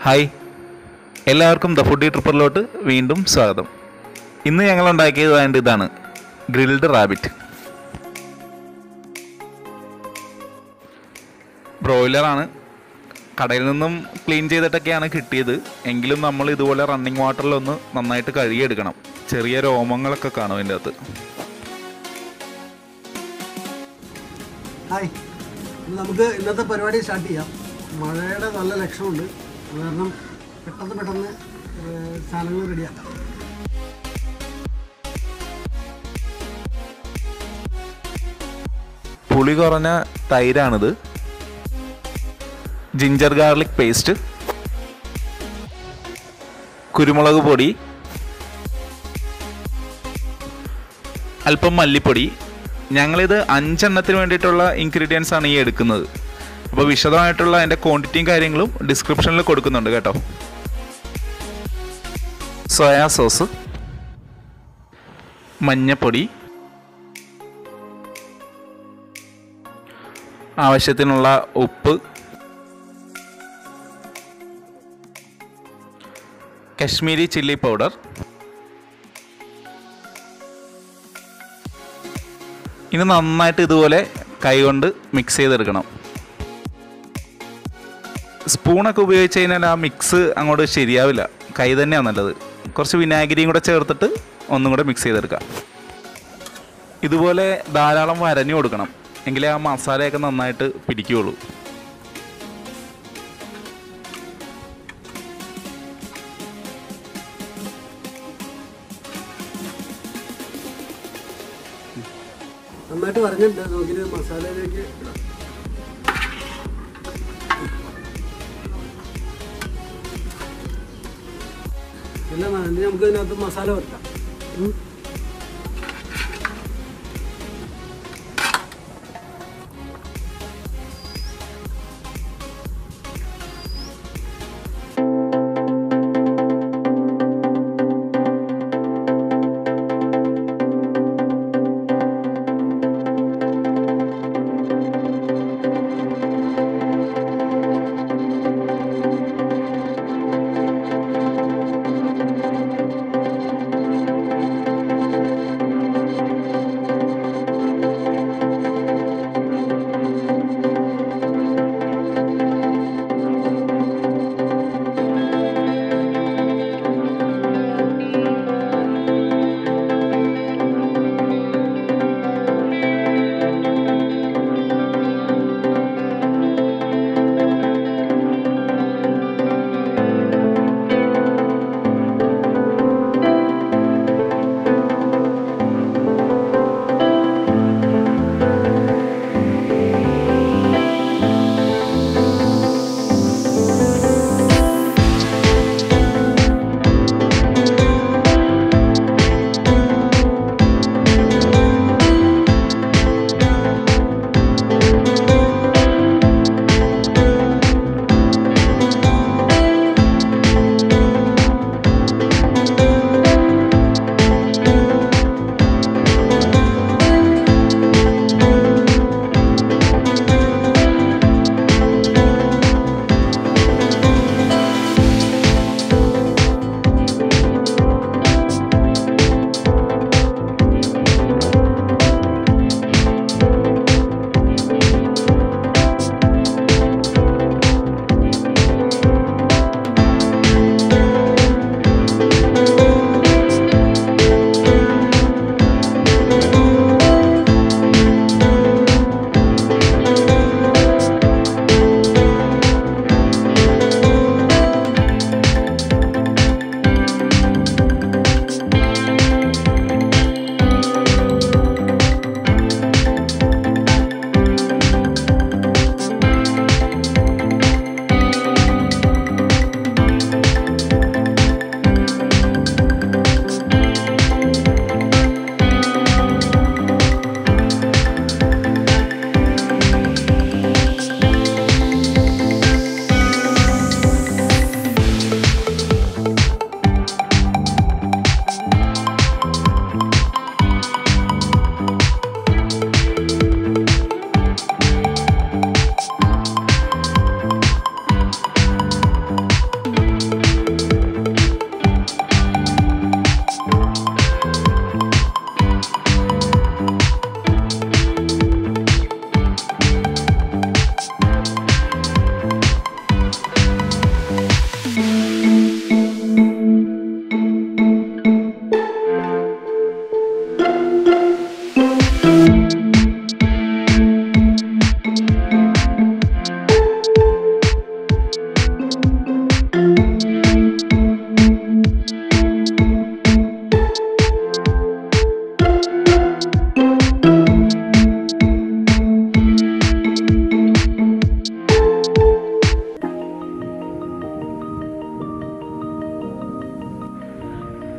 Hi എല്ലാവർക്കും the foodie ട്രിപ്പറിലോട്ട് വീണ്ടും സ്വാഗതം ഇന്ന് ഞങ്ങൾ ഉണ്ടാക്കിയത് വേണ്ട ഇതാണ് ഗ്രിൽഡ് റാബിറ്റ് ബ്രോയിലറാണ് കടയിൽ നിന്നും ക്ലീൻ ചെയ്തിട്ടൊക്കെയാണ് കിട്ടിയത് എങ്കിലും നമ്മൾ ഇതുപോലെ റണ്ണിങ് വാട്ടറിലൊന്ന് നന്നായിട്ട് കഴുകിയെടുക്കണം ചെറിയ രോമങ്ങളൊക്കെ കാണും അതിൻ്റെ അകത്ത് ഹായ് ഇന്ന് നമുക്ക് ഇന്നത്തെ പരിപാടി സ്റ്റാർട്ട് ചെയ്യാം മഴയുടെ നല്ല ലക്ഷണമുണ്ട് അത് കാരണം പെട്ടെന്ന് പെട്ടെന്ന് ഏഹ്, സാധനങ്ങൾ റെഡിയാക്കാം പുളി കുറഞ്ഞ തൈരാണിത് ജിഞ്ചർ ഗാർലിക് പേസ്റ്റ് കുരുമുളക് പൊടി അല്പം മല്ലിപ്പൊടി ഞങ്ങളിത് അഞ്ചെണ്ണത്തിന് വേണ്ടിയിട്ടുള്ള ഇൻഗ്രീഡിയൻസ് ആണ് ഈ എടുക്കുന്നത് അപ്പോൾ വിശദമായിട്ടുള്ള അതിൻ്റെ ക്വാണ്ടിറ്റിയും കാര്യങ്ങളും ഡിസ്ക്രിപ്ഷനിൽ കൊടുക്കുന്നുണ്ട് കേട്ടോ സോയാ സോസ് മഞ്ഞപ്പൊടി ആവശ്യത്തിനുള്ള ഉപ്പ് കശ്മീരി ചില്ലി പൗഡർ ഇനി നന്നായിട്ട് ഇതുപോലെ കൈകൊണ്ട് മിക്സ് ചെയ്തെടുക്കണം സ്പൂണൊക്കെ ഉപയോഗിച്ച് കഴിഞ്ഞാൽ ആ മിക്സ് അങ്ങോട്ട് ശരിയാവില്ല കൈ തന്നെയാണ് നല്ലത് കുറച്ച് വിനാഗിരിയും കൂടെ ചേർത്തിട്ട് ഒന്നും കൂടെ മിക്സ് ചെയ്തെടുക്കാം ഇതുപോലെ ധാരാളം വരഞ്ഞു കൊടുക്കണം എങ്കിലേ ആ മസാലയൊക്കെ നന്നായിട്ട് പിടിക്കുകയുള്ളൂ നന്നായിട്ട് പറഞ്ഞിട്ടുണ്ട് നമുക്കിത് മസാലയിലേക്ക് ഇടാം എല്ലാം വേണം. ഇനി നമുക്ക് ഇതിനകത്ത് മസാല വെക്കാം ഉം.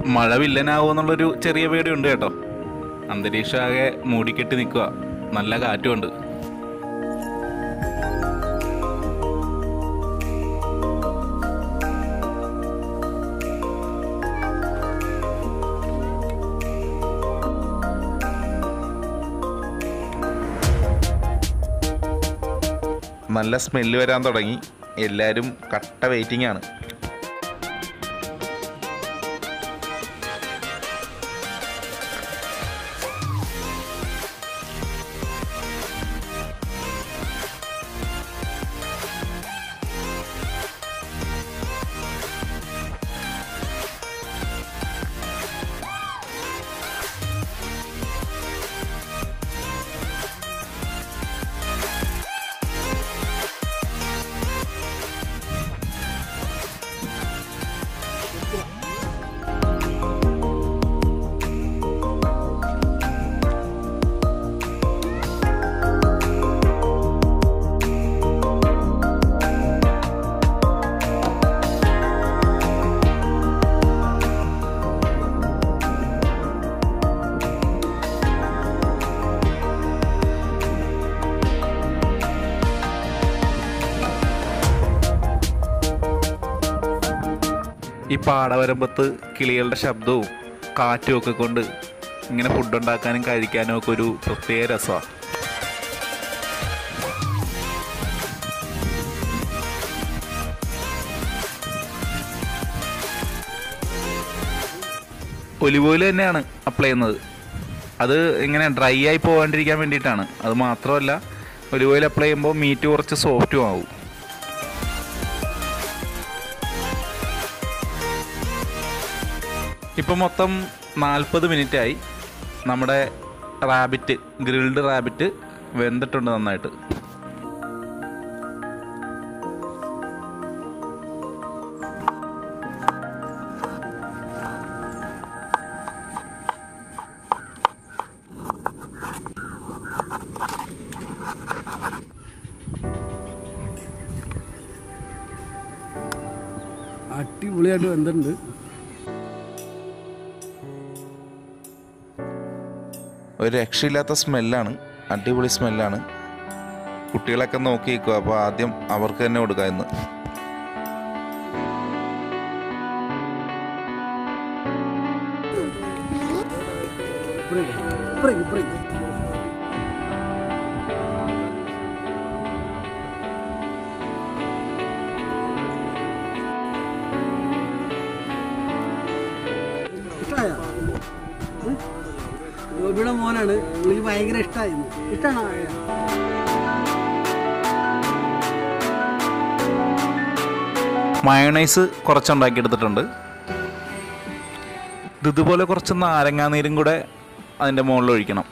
മഴ വില്ലനാവുമെന്നുള്ളൊരു ചെറിയ പേടിയുണ്ട് കേട്ടോ അന്തരീക്ഷം ആകെ മൂടിക്കെട്ടി നിൽക്കുക നല്ല കാറ്റുമുണ്ട് നല്ല സ്മെല്ല് വരാൻ തുടങ്ങി എല്ലാവരും കട്ട വെയിറ്റിംഗ് ആണ് ഈ പാടവരമ്പത്ത് കിളികളുടെ ശബ്ദവും കാറ്റും ഒക്കെ കൊണ്ട് ഇങ്ങനെ ഫുഡ് ഉണ്ടാക്കാനും കഴിക്കാനും ഒക്കെ ഒരു പ്രത്യേക രസമാണ് ഒലിവ് ഓയിൽ തന്നെയാണ് അപ്ലൈ ചെയ്യുന്നത് അത് ഇങ്ങനെ ഡ്രൈ ആയി പോകാണ്ടിരിക്കാൻ വേണ്ടിയിട്ടാണ് അത് മാത്രമല്ല ഒലിവ് ഓയിൽ അപ്ലൈ ചെയ്യുമ്പോൾ മീറ്റ് കുറച്ച് സോഫ്റ്റും ആവും ഇപ്പം മൊത്തം നാൽപ്പത് ആയി നമ്മുടെ റാബിറ്റ് ഗ്രിൽഡ് റാബിറ്റ് വെന്തിട്ടുണ്ട് നന്നായിട്ട് അടിപൊളിയായിട്ട് വെന്തിട്ടുണ്ട് ഒരു രക്ഷയില്ലാത്ത സ്മെല്ലാണ് അടിപൊളി സ്മെല്ലാണ് കുട്ടികളൊക്കെ നോക്കി നിൽക്കുക അപ്പോൾ ആദ്യം അവർക്ക് തന്നെ കൊടുക്കുക ഇന്ന് ഇപ്പറേക്ക്, ഇപ്പറേക്ക്. ഇഷ്ടായോ? ഉം? ഗോപിയുടെ മോനാണ് പുള്ളിക്ക് ഭയങ്കര ഇഷ്ടമായിരുന്നു ഇഷ്ടമാണോ മയണൈസ് കുറച്ചുണ്ടാക്കിയെടുത്തിട്ടുണ്ട് ഇത് ഇതുപോലെ കുറച്ച് നാരങ്ങാനീരും കൂടെ അതിൻ്റെ മുകളിൽ ഒഴിക്കണം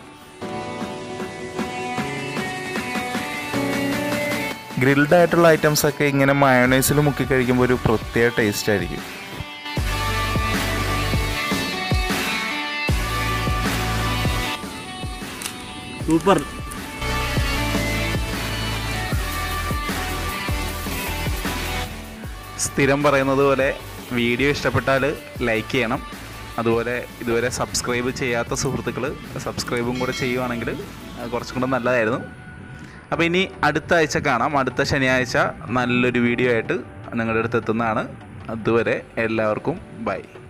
ഗ്രിൽഡ് ആയിട്ടുള്ള ഐറ്റംസ് ഒക്കെ ഇങ്ങനെ മയോണൈസിൽ മുക്കി കഴിക്കുമ്പോൾ ഒരു പ്രത്യേക ടേസ്റ്റ് ആയിരിക്കും സൂപ്പർ സ്ഥിരം പറയുന്നത് പോലെ വീഡിയോ ഇഷ്ടപ്പെട്ടാൽ ലൈക്ക് ചെയ്യണം അതുപോലെ ഇതുവരെ സബ്സ്ക്രൈബ് ചെയ്യാത്ത സുഹൃത്തുക്കൾ സബ്സ്ക്രൈബും കൂടെ ചെയ്യുവാണെങ്കിൽ അത് കുറച്ചും കൂടെ നല്ലതായിരുന്നു അപ്പോൾ ഇനി അടുത്ത ആഴ്ച കാണാം അടുത്ത ശനിയാഴ്ച നല്ലൊരു വീഡിയോ ആയിട്ട് നിങ്ങളുടെ അടുത്ത് എത്തുന്നതാണ് അതുവരെ എല്ലാവർക്കും ബൈ